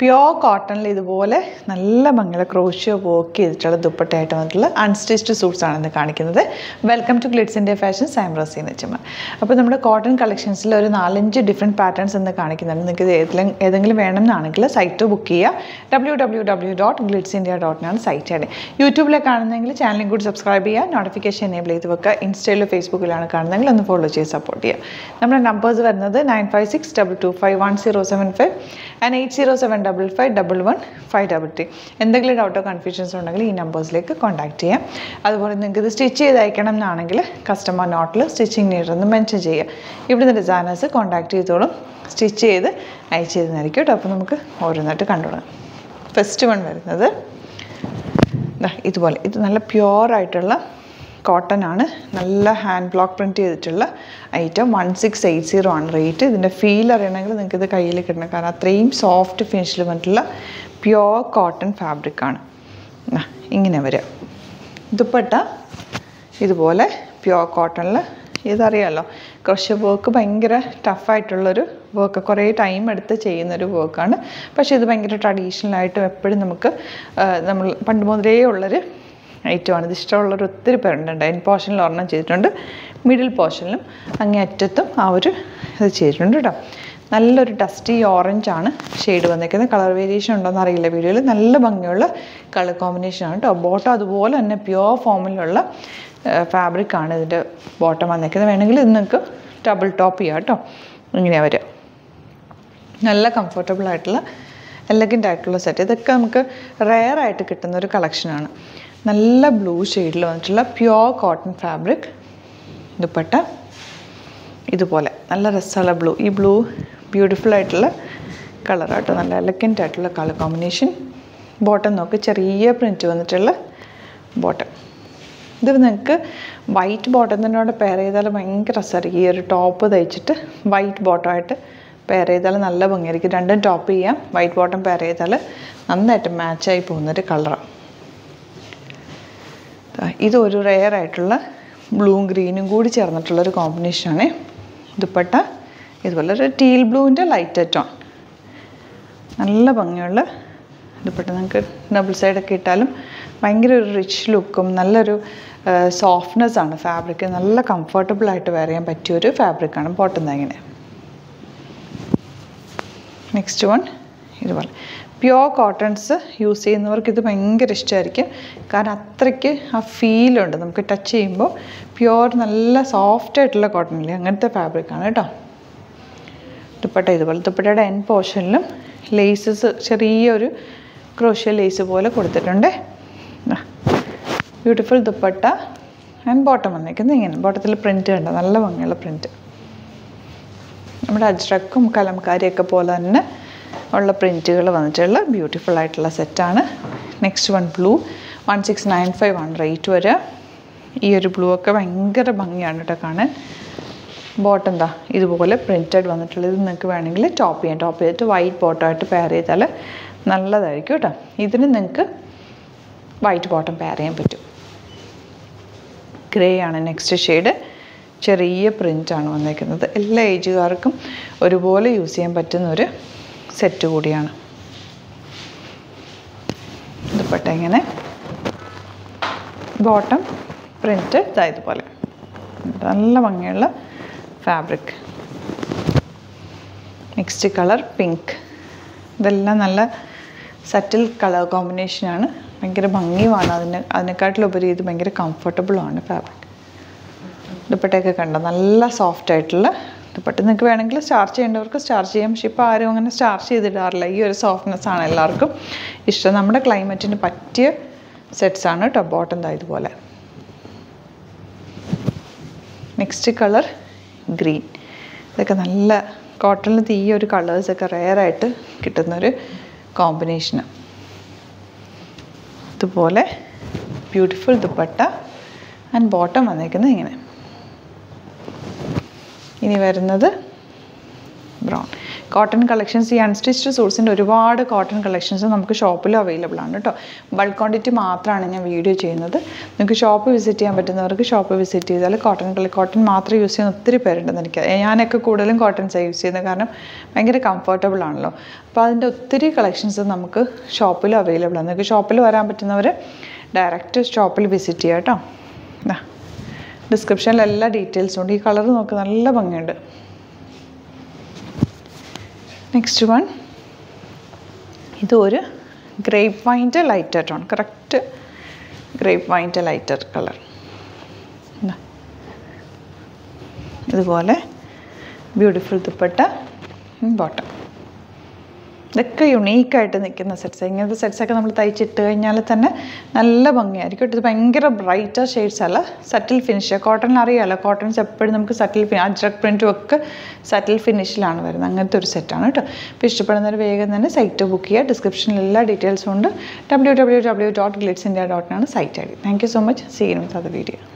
pure കോട്ടണിൽ ഇതുപോലെ നല്ല ഭംഗിയുള്ള ക്രോഷ്യോ വർക്ക് ചെയ്തിട്ടുള്ള ദുപ്പട്ടയായിട്ട് വന്നിട്ടുള്ള അൺസ്റ്റിച്ച്ഡ് സൂട്ട്സ് ആണ് ഇന്ന് കാണിക്കുന്നത് welcome to Glitz India fashion സാംറോസി നെച്ചമ്മ അപ്പോൾ നമ്മുടെ കോട്ടൺ കളക്ഷൻസിൽ ഒരു നാലഞ്ച് ഡിഫറെൻറ്റ് പാറ്റേൺസ് ഇന്ന് കാണിക്കുന്നുണ്ട് നിങ്ങൾക്ക് ഇത് ഏതെങ്കിലും ഏതെങ്കിലും വേണമെന്നാണെങ്കിൽ സൈറ്റ് ബുക്ക് ചെയ്യുക W W W dot Glitz India ഡോട്ടിനാണ് സൈറ്റ് ഐഡി യൂട്യൂബിലെ കാണുന്നെങ്കിൽ ചാനലും കൂടി സബ്സ്ക്രൈബ് ചെയ്യുക നോട്ടിഫിക്കേഷൻ എനേബിൾ ചെയ്ത് വെക്കുക ഇൻസ്റ്റയിലോ ഫേസ്ബുക്കിലാണ് കാണുന്നതെങ്കിൽ ഒന്ന് ഫോളോ ചെയ്ത് സപ്പോർട്ട് ചെയ്യുക നമ്മുടെ നമ്പേഴ്സ് വരുന്നത് nine five six double two five one zero seven five and eight zero seven double five double one five double three എന്തെങ്കിലും ഡൗട്ടോ കൺഫ്യൂഷൻസ് ഉണ്ടെങ്കിൽ ഈ നമ്പേഴ്സിലേക്ക് കോൺടാക്ട് ചെയ്യാം അതുപോലെ നിങ്ങൾക്ക് ഇത് സ്റ്റിച്ച് ചെയ്ത് അയക്കണം എന്നാണെങ്കിൽ കസ്റ്റമർ നോട്ടിൽ സ്റ്റിച്ചിങ് നീഡ് എന്ന് മെൻഷൻ ചെയ്യുക ഇവിടുന്ന് ഡിസൈനേഴ്സ് കോൺടാക്ട് ചെയ്തോളും സ്റ്റിച്ച് ചെയ്ത് അയച്ചു തരുന്നതായിരിക്കും കേട്ടോ അപ്പോൾ നമുക്ക് ഓരോന്നായിട്ട് കണ്ടുപിടാം ഫസ്റ്റ് വൺ വരുന്നത് ദാ ഇതുപോലെ ഇത് നല്ല പ്യുവർ ആയിട്ടുള്ള കോട്ടൺ ആണ് നല്ല ഹാൻഡ് ബ്ലോക്ക് പ്രിൻറ്റ് ചെയ്തിട്ടുള്ള item one six eight zero ആണ് റേറ്റ് ഇതിൻ്റെ ഫീൽ അറിയണമെങ്കിൽ നിങ്ങൾക്ക് ഇത് കയ്യിൽ കിട്ടണം കാരണം അത്രയും സോഫ്റ്റ് ഫിനിഷിൽ വന്നിട്ടുള്ള പ്യുവർ കോട്ടൺ ഫാബ്രിക്കാണ് ഇങ്ങനെ വരിക ദുപ്പട്ട ഇതുപോലെ പ്യുവർ കോട്ടണിൽ ഇതറിയാമല്ലോ ക്രഷ് വർക്ക് ഭയങ്കര ടഫായിട്ടുള്ളൊരു വർക്ക് കുറേ ടൈം എടുത്ത് ചെയ്യുന്നൊരു വർക്കാണ് പക്ഷേ ഇത് ഭയങ്കര ട്രഡീഷണൽ ആയിട്ടും എപ്പോഴും നമുക്ക് ആ, നമ്മൾ പണ്ട് മുതലേ ഉള്ളൊരു ഐറ്റമാണ് ഇത് ഇഷ്ടമുള്ളൊരു ഒത്തിരി പേരുണ്ട് എൻ പോർഷനിൽ ഒരെണ്ണം ചെയ്തിട്ടുണ്ട് മിഡിൽ പോർഷനിലും അങ്ങേ അറ്റത്തും ആ ഒരു ഇത് ചെയ്തിട്ടുണ്ട് കേട്ടോ നല്ലൊരു ഡസ്റ്റി ഓറഞ്ച് ആണ് ഷെയ്ഡ് വന്നേക്കുന്നത് കളർ വേരിയേഷൻ ഉണ്ടോയെന്ന് അറിയില്ല വീഡിയോയിൽ നല്ല ഭംഗിയുള്ള കളർ കോമ്പിനേഷൻ ആണ് കേട്ടോ ബോട്ടം അതുപോലെ തന്നെ പ്യുവർ ഫോമിലുള്ള ഫാബ്രിക് ആണ് ഇതിൻ്റെ ബോട്ടം വന്നേക്കുന്നത് വേണമെങ്കിൽ ഇത് നിങ്ങൾക്ക് ഡബിൾ ടോപ്പ് ചെയ്യാം കേട്ടോ ഇങ്ങനെയാണ് വരിക നല്ല കംഫർട്ടബിൾ ആയിട്ടുള്ള എലഗൻ്റ് ആയിട്ടുള്ള സെറ്റ് ഇതൊക്കെ നമുക്ക് റെയർ ആയിട്ട് കിട്ടുന്ന ഒരു കളക്ഷനാണ് നല്ല ബ്ലൂ ഷെയ്ഡിൽ വന്നിട്ടുള്ള പ്യുവർ കോട്ടൺ ഫാബ്രിക് ദുപ്പട്ട ഇതുപോലെ നല്ല രസമുള്ള ബ്ലൂ ഈ ബ്ലൂ ബ്യൂട്ടിഫുൾ ആയിട്ടുള്ള കളറാട്ടോ നല്ല എലഗൻ്റ് ആയിട്ടുള്ള കളർ കോമ്പിനേഷൻ ബോട്ടം നോക്ക് ചെറിയ പ്രിൻറ്റ് വന്നിട്ടുള്ള ബോട്ടം ഇത് നിങ്ങൾക്ക് വൈറ്റ് ബോട്ടത്തിനോട് പെയർ ചെയ്താൽ ഭയങ്കര രസമായിരിക്കും ഈ ഒരു ടോപ്പ് തയ്ച്ചിട്ട് വൈറ്റ് ബോട്ടമായിട്ട് പെയർ ചെയ്താൽ നല്ല ഭംഗിയായിരിക്കും രണ്ടും ടോപ്പ് ചെയ്യാം വൈറ്റ് ബോട്ടം പെയർ ചെയ്താൽ നന്നായിട്ട് മാച്ചായി പോകുന്നൊരു കളറാണ് ഇത് ഒരു റെയർ ആയിട്ടുള്ള ബ്ലൂവും ഗ്രീനും കൂടി ചേർന്നിട്ടുള്ളൊരു കോമ്പിനേഷനാണ് ദുപ്പട്ട ഇതുപോലെ ഒരു ടീൽ ബ്ലൂവിൻ്റെ ലൈറ്റ് ടോൺ നല്ല ഭംഗിയുള്ള ദുപ്പട്ട നിങ്ങൾക്ക് ഡബിൾ സൈഡൊക്കെ ഇട്ടാലും ഭയങ്കര ഒരു റിച്ച് ലുക്കും നല്ലൊരു സോഫ്റ്റ്നെസ് ആണ് ഫാബ്രിക് നല്ല കംഫർട്ടബിൾ ആയിട്ട് വെയർ ചെയ്യാൻ പറ്റിയ ഒരു ഫാബ്രിക്കാണ് ബോട്ടം ഇങ്ങനെ നെക്സ്റ്റ് വൺ ഇതുപോലെ പ്യുവർ കോട്ടൺസ് യൂസ് ചെയ്യുന്നവർക്ക് ഇത് ഭയങ്കര ഇഷ്ടമായിരിക്കും കാരണം അത്രയ്ക്ക് ആ ഫീലുണ്ട് നമുക്ക് ടച്ച് ചെയ്യുമ്പോൾ പ്യുവർ നല്ല സോഫ്റ്റ് ആയിട്ടുള്ള കോട്ടൺ ഇല്ലേ അങ്ങനത്തെ ഫാബ്രിക്കാണ് കേട്ടോ ദുപ്പട്ട ഇതുപോലെ ദുപ്പട്ടയുടെ എൻ പോർഷനിലും ലേസസ് ചെറിയൊരു ക്രോഷ്യ ലേസ് പോലെ കൊടുത്തിട്ടുണ്ട് ബ്യൂട്ടിഫുൾ ദുപ്പട്ട ആൻഡ് ബോട്ടം വന്നേക്കുന്നത് ഇങ്ങനെ ബോട്ടത്തിൽ പ്രിൻറ്റ് കണ്ട നല്ല ഭംഗിയുള്ള പ്രിൻറ്റ് നമ്മുടെ അജ്രക്കും കലംകാരിയൊക്കെ പോലെ തന്നെ ഉള്ള പ്രിൻറ്റുകൾ വന്നിട്ടുള്ള ബ്യൂട്ടിഫുൾ ആയിട്ടുള്ള സെറ്റാണ് next one blue one six nine five one rate വരിക ഈ ഒരു ബ്ലൂ ഒക്കെ ഭയങ്കര ഭംഗിയാണ് കേട്ടോ കാണാൻ ബോട്ടം എന്താ ഇതുപോലെ പ്രിൻറ്റഡ് വന്നിട്ടുള്ളത് ഇത് നിങ്ങൾക്ക് വേണമെങ്കിൽ ടോപ്പ് ചെയ്യാം ടോപ്പ് ചെയ്തിട്ട് വൈറ്റ് ബോട്ടമായിട്ട് പെയർ ചെയ്താൽ നല്ലതായിരിക്കും കേട്ടോ ഇതിന് നിങ്ങൾക്ക് വൈറ്റ് ബോട്ടം പെയർ ചെയ്യാൻ പറ്റും ഗ്രേ ആണ് നെക്സ്റ്റ് ഷെയ്ഡ് ചെറിയ പ്രിൻ്റാണ് വന്നേക്കുന്നത് എല്ലാ ഏജുകാർക്കും ഒരുപോലെ യൂസ് ചെയ്യാൻ പറ്റുന്ന ഒരു സെറ്റ് കൂടിയാണ് ദുപ്പട്ട ഇങ്ങനെ ബോട്ടം പ്രിൻറ്റ് ഇതാ ഇതുപോലെ നല്ല ഭംഗിയുള്ള ഫാബ്രിക് നെക്സ്റ്റ് കളർ പിങ്ക് ഇതെല്ലാം നല്ല സറ്റിൽ കളർ കോമ്പിനേഷനാണ് ഭയങ്കര ഭംഗിയുമാണ് അതിന് അതിനെക്കാട്ടിലുപരി ഇത് ഭയങ്കര കംഫർട്ടബിളുമാണ് ഫാബ്രിക് ദുപ്പട്ടയൊക്കെ കണ്ടോ നല്ല സോഫ്റ്റ് ആയിട്ടുള്ള ദുപ്പട്ട നിങ്ങൾക്ക് വേണമെങ്കിൽ സ്റ്റാർച്ച് ചെയ്യേണ്ടവർക്ക് സ്റ്റാർച്ച് ചെയ്യാം പക്ഷെ ഇപ്പോൾ ആരും അങ്ങനെ സ്റ്റാർച്ച് ചെയ്തിടാറില്ല ഈ ഒരു സോഫ്റ്റ്നെസ് ആണ് എല്ലാവർക്കും ഇഷ്ടം നമ്മുടെ ക്ലൈമറ്റിന് പറ്റിയ സെറ്റ്സ് ആണ് കേട്ടോ ബോട്ടം ദാ ഇതുപോലെ നെക്സ്റ്റ് കളർ ഗ്രീൻ ഇതൊക്കെ നല്ല കോട്ടണിൽ ഈ ഒരു കളേഴ്സൊക്കെ റെയറായിട്ട് കിട്ടുന്നൊരു കോമ്പിനേഷന് ഇതുപോലെ ബ്യൂട്ടിഫുൾ ദുപ്പട്ട ആൻഡ് ബോട്ടം വന്നേക്കുന്നത് ഇങ്ങനെ ഇനി വരുന്നത് ബ്രൗൺ കോട്ടൺ കളക്ഷൻസ് ഈ അൺസ്റ്റിച്ച്ഡ് സൂട്ട്സിൻ്റെ ഒരുപാട് കോട്ടൺ കളക്ഷൻസ് നമുക്ക് ഷോപ്പിൽ അവൈലബിൾ ആണ് കേട്ടോ ബൾക്ക് ക്വാണ്ടിറ്റി മാത്രമാണ് ഞാൻ വീഡിയോ ചെയ്യുന്നത് നിങ്ങൾക്ക് ഷോപ്പ് വിസിറ്റ് ചെയ്യാൻ പറ്റുന്നവർക്ക് ഷോപ്പ് വിസിറ്റ് ചെയ്താൽ കോട്ടൺ കോട്ടൺ മാത്രം യൂസ് ചെയ്യുന്ന ഒത്തിരി പേരുണ്ടെന്ന് എനിക്ക് ഞാനൊക്കെ കൂടുതലും കോട്ടൺസാണ് യൂസ് ചെയ്യുന്നത് കാരണം ഭയങ്കര കംഫർട്ടബിൾ ആണല്ലോ അപ്പോൾ അതിൻ്റെ ഒത്തിരി കളക്ഷൻസ് നമുക്ക് ഷോപ്പിൽ അവൈലബിൾ ആണ് നിങ്ങൾക്ക് ഷോപ്പിൽ വരാൻ പറ്റുന്നവർ ഡയറക്റ്റ് ഷോപ്പിൽ വിസിറ്റ് ചെയ്യാം കേട്ടോ ദാ ഡിസ്ക്രിപ്ഷനിൽ എല്ലാ ഡീറ്റെയിൽസും ഉണ്ട് ഈ കളർ നോക്ക് നല്ല ഭംഗിയുണ്ട് നെക്സ്റ്റ് വൺ ഇത് ഒരു ഗ്രേപ്പ് വൈൻ്റെ ലൈറ്റർ ടോൺ കറക്റ്റ് ഗ്രേപ്പ് വൈൻ്റെ ലൈറ്റർ കളർ ഇതുപോലെ ബ്യൂട്ടിഫുൾ ദുപ്പട്ട ബോട്ടം ഇതൊക്കെ യുണീക്കായിട്ട് നിൽക്കുന്ന സെറ്റ്സ് ഇങ്ങനത്തെ സെറ്റ്സൊക്കെ നമ്മൾ തയ്ച്ചിട്ട് കഴിഞ്ഞാൽ തന്നെ നല്ല ഭംഗിയായിരിക്കും ഇത് ഭയങ്കര ബ്രൈറ്റർ ഷെയ്ഡ്സ് അല്ല സറ്റിൽ ഫിനിഷ് കോട്ടൺ അറിയാമല്ലോ കോട്ടൺസ് എപ്പോഴും നമുക്ക് സറ്റിൽ ഫിൻ അജ്രക് പ്രിൻറ്റും ഒക്കെ സറ്റിൽ ഫിനിഷിലാണ് വരുന്നത് അങ്ങനത്തെ ഒരു സെറ്റാണ് കേട്ടോ അപ്പോൾ ഇഷ്ടപ്പെടുന്നവർ വേഗം തന്നെ സൈറ്റ് ബുക്ക് ചെയ്യുക ഡിസ്ക്രിപ്ഷനിൽ എല്ലാ ഡീറ്റെയിൽസും ഉണ്ട് W W W dot Glitz India ഡോട്ടിനാണ് site I D thank you so much seen with അത് വീഡിയോ